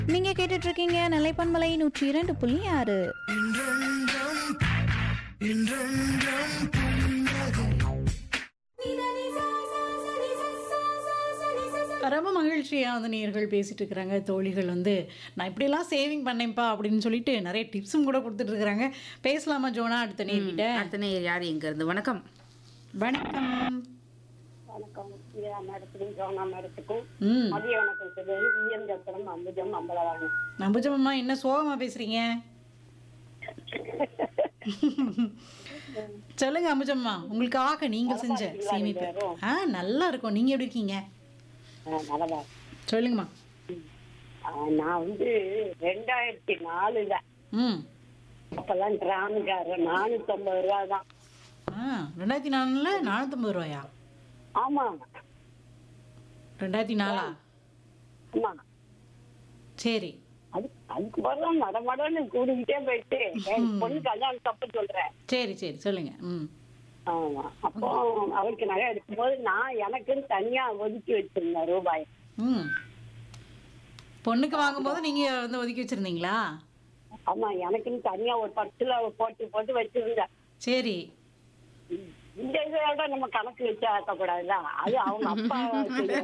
நீங்க கேட்டுட்டு இருக்கீங்க நிலைப்பன்மலை நூற்றி இரண்டு புள்ளி ஆறு ரொம்ப மகிழ்ச்சியாக வந்து நேர்கள் பேசிட்டு இருக்கிறாங்க தோழிகள் வந்து நான் இப்படியெல்லாம் சேவிங் பண்ணேன்ப்பா அப்படின்னு சொல்லிட்டு நிறைய டிப்ஸும் கூட கொடுத்துட்டு இருக்கிறாங்க பேசலாமா ஜோனா அடுத்த நேர்கிட்ட அடுத்த நேயர் யார் எங்க இருந்து வணக்கம் வணக்கம் வணக்கம் பிரியா மேடத்துக்கும் ஜோனா மேடத்துக்கும் ம் மதிய வணக்கம் சொல்லுவது விஎம் ஜப்பனம் அம்புஜம் அம்பலவாங்க நம்புஜம்மா என்ன சோகமா பேசுறீங்க சொல்லுங்க அம்புஜம்மா உங்களுக்காக நீங்க செஞ்ச சேமிப்பு ஆ நல்லா இருக்கும் நீங்க எப்படி இருக்கீங்க நல்லதா சொல்லுங்கம்மா நான் வந்து ரெண்டாயிரத்தி நாலுல ம் அப்பெல்லாம் டிராமுக்காரர் நானூத்தம்பது ரூபா தான் ஆ ரெண்டாயிரத்தி நாலுல நானூற்றம்பது ரூபாயா ஆமா ரெண்டாயிரத்தி நாலா ஆமா சரி அது அதுக்கு பிறகு மட மடன்னு கூடிக்கிட்டே போயிட்டு என் பொண்ணு கல்யாணம் தப்பு சொல்றேன் சரி சரி சொல்லுங்க ம் ஆமா அப்போ அவருக்கு நகை எடுக்கும்போது நான் எனக்குன்னு தனியா ஒதுக்கி வச்சிருந்தேன் ரூபாய் ம் பொண்ணுக்கு வாங்கும்போது நீங்க வந்து ஒதுக்கி வச்சிருந்தீங்களா ஆமா எனக்குன்னு தனியா ஒரு பத்துல போட்டு போட்டு வச்சிருந்தேன் சரி இந்த இதோட நம்ம கணக்கு வச்சு ஆக்கக்கூடாதுல்ல அது அவங்க அப்பா செய்யறது.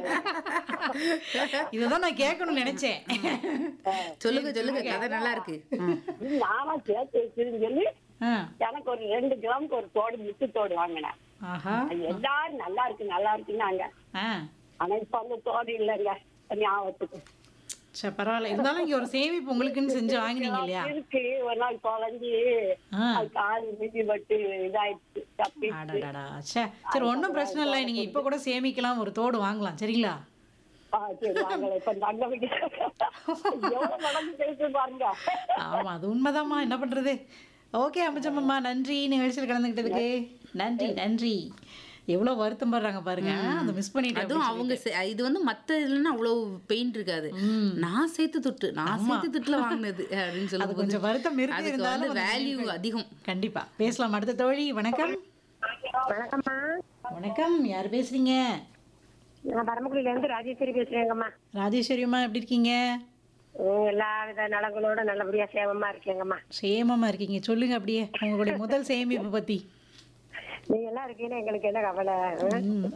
இததான் நான் கேட்கணும்னு நினைச்சேன் சொல்லுங்க சொல்லுங்க கதை நல்லா இருக்கு ம். இது நானா சேர்த்து வச்சிருன்னு சொல்லி ஆ, எனக்கு ஒரு ரெண்டு கிராமுக்கு ஒரு தோடு முத்து தோடு வாங்கினேன் ஆஹா அது எல்லாரும் நல்லா இருக்கு நல்லா இருக்குன்னாங்க ஆ ஆனா இப்ப அந்த தோடு இல்லைங்க ஞாபகத்துக்கு சரி பரவாயில்ல இருந்தாலும் இங்க ஒரு சேமிப்பு உங்களுக்குன்னு செஞ்சு வாங்கினீங்க இல்லையா இருக்கு ஒரு நாள் குழஞ்சி ஆ அது கால் மிதி பட்டு இதாயிடுச்சு தப்பி அடடடா ச்சே சரி ஒன்றும் பிரச்சனை இல்லை நீங்க இப்போ கூட சேமிக்கலாம் ஒரு தோடு வாங்கலாம் சரிங்களா ஆ, சரி வாங்கல இப்ப தங்க வைக்க எவ்வளவு நடந்து பேசு பாருங்க ஆமா அது உண்மைதாம்மா என்ன பண்றது ஓகே அம்பச்சம்மம்மா நன்றி நிகழ்ச்சியில் கலந்துக்கிட்டதுக்கு நன்றி நன்றி எவ்வளோ வருத்தம் படுறாங்க பாருங்க அந்த மிஸ் பண்ணிட்டு அதுவும் அவங்க செ- இது வந்து மத்த இதுலன்னா அவ்வளவு பெயின் இருக்காது நான் சேர்த்து துட்டு நான் சேர்த்து துட்டுல வாங்கினது அப்படின்னு அது சொல்லும்போது கொஞ்சம் வருத்தம் இருக்கு அதுக்கு இருந்தாலும் வந்து அந்த வேல்யூ நினைவுகள். அதிகம் கண்டிப்பா பேசலாம் அடுத்த தோழி வணக்கம் வணக்கம்மா வணக்கம் யார் பேசுறீங்க நான் பரமக்குடியில இருந்து ராஜேஸ்வரி பேசுறேங்கம்மா ராஜேஸ்வரியம்மா எப்படி இருக்கீங்க உம், எல்லா வித நலங்களோட நல்லபடியா சேவமா இருக்கேங்கம்மா சேமமா இருக்கீங்க சொல்லுங்க அப்படியே உங்களுடைய முதல் சேமிப்பு பத்தி நீங்க எல்லாம் இருக்கீங்கன்னா எங்களுக்கு என்ன கவலை உம்? ம்.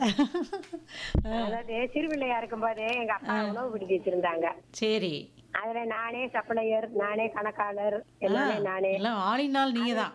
அதாவது சிறுபிள்ளையா இருக்கும்போது எங்க அப்பா உணவு பிடிச்சி வச்சிருந்தாங்க சரி அதுல நானே சப்ளையர் நானே கணக்காளர் எல்லாமே நானே எல்லாம் ஆளினால் நீங்க தான்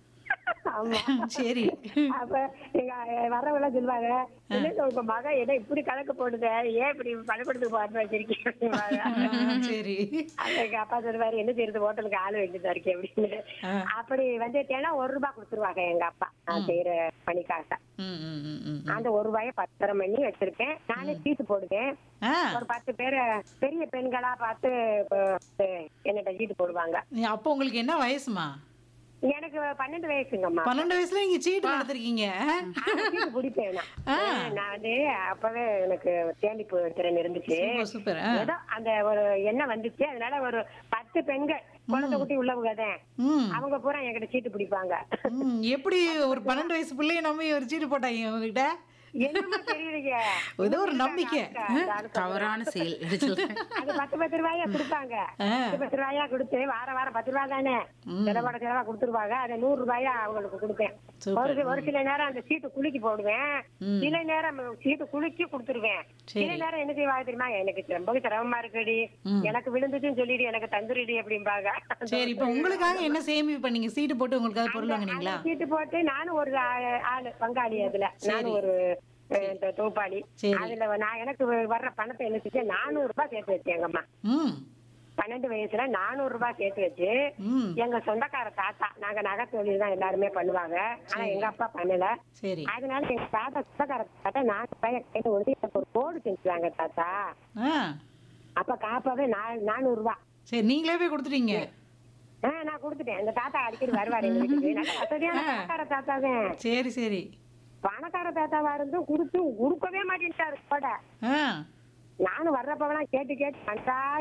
ஆமா சரி அப்ப எங்க வரவெல்லாம் சொல்லுவாங்க என்ன உங்க மகன் என்ன இப்படி கணக்கு போடுத ஏன் இப்படி பள்ளிக்கூடத்துக்கு பார்த்து வச்சிருக்கீங்க அப்படிம்பாங்க. ஆ, சரி அப்ப எங்க அப்பா சொல்லுவாரு என்ன செய்யறது ஹோட்டலுக்கு ஆளு வேண்டியதா இருக்கே அப்படின்னு ஆ. அப்படி வந்துட்டேன்னா ஒரு ரூபாய் கொடுத்துருவாங்க எங்க அப்பா நான் செய்யற பணிக்காக ம், ம், ம், ம். அந்த ஒரு ரூபாய பத்திரம் பண்ணி வச்சிருக்கேன் நானே சீட்டு போடுவேன் ஆ ஒரு பத்து பேரை பெரிய பெண்களா பார்த்து இப்ப, என்னட்ட சீட்டு போடுவாங்க அப்போ உங்களுக்கு என்ன வயசுமா எனக்கு பன்னெண்டு வயசுங்கம்மா பன்னெண்டு வயசுல நீங்க சீட்டு நடத்திருக்கீங்க சீட்டு பிடிப்பேன் நான். நான் வந்து அப்பவே எனக்கு தேண்டிப்பு திறன் இருந்துச்சு சூப்பர் சூப்பர் ஆ. ஏதோ அந்த ஒரு எண்ணம் வந்துச்சு அதனால ஒரு பத்து பெண்கள் குழந்தை குட்டி உள்ளவங்க தான் ம் அவங்க பூரா என்கிட்ட சீட்டு பிடிப்பாங்க ம், எப்படி ஒரு பன்னெண்டு வயசு பிள்ளைய நம்பி ஒரு சீட்டு போட்டாங்க உங்ககிட்ட என்னமோ தெரியலைங்க ஏதோ ஒரு நம்பிக்கை தவறான செயல் எப்படி சொல்றேன் அது பத்து பத்து ரூபாயா கொடுப்பாங்க பத்து பத்து ரூபாயா கொடுத்து வார வாரம் பத்து ரூபாய் தானே செலவோட செலவா கொடுத்துருவாங்க அதை நூறு ரூபாயா அவங்களுக்கு கொடுப்பேன் சூப்பர். ஒரு சி- ஒரு சில நேரம் அந்த சீட்டு குலுக்கி போடுவேன் சில நேரம் சீட்டு குலுக்கி கொடுத்துருவேன் சில நேரம் என்ன செய்வாங்க தெரியுமா எனக்கு ரொம்ப சிரமமா இருக்குடி எனக்கு விழுந்துச்சுன்னு சொல்லிடு எனக்கு தந்துருடி அப்படிம்பாங்க சரி இப்போ உங்களுக்காக என்ன சேமிப்பு பண்ணீங்க சீட்டு போட்டு உங்களுக்காக பொருள் வாங்குனீங்களா அந்த சீட்டு போட்டு நானும் ஒரு ஆ- ஆளு பங்காளி அதுல நானும் ஒரு அஹ், இந்த தொகுப்பாளி சரி. அதுல நான் எனக்கு வர்ற பணத்தை என்ன செஞ்சேன் நானூறு ரூபாய் சேர்த்து வச்சேங்கம்மா ம் பன்னெண்டு வயசுல நானூறு ரூபாய் சேர்த்து வச்சு ம் எங்க சொந்தக்கார தாத்தா நாங்க நகை தொழில் தான் எல்லாருமே பண்ணுவாங்க ஆனா எங்க அப்பா பண்ணல சரி அதனால எங்க தாத்தா சொந்தக்கார தாத்தா நாலு ரூபாய் கையில ஒன்று எனக்கு ஒரு கோடு செஞ்சுட்டாங்க தாத்தா ஆ அப்ப காப்பாவே நா- நானூறு ரூபாய் சரி நீங்களே போய் கொடுத்துட்டீங்க ஆ, நான் கொடுத்துட்டேன் இந்த தாத்தா அடிக்கடி வருவாரு எங்க வீட்டுக்கு நல்ல வசதியான பணக்கார தாத்தா தான் சரி சரி பணக்கார தாத்தாவா இருந்தும் கொடுத்து கொடுக்கவே மாட்டேன்ட்டாரு கூட ஆ நானும் வர்றப்பவெல்லாம் கேட்டு கேட்டு கண்டா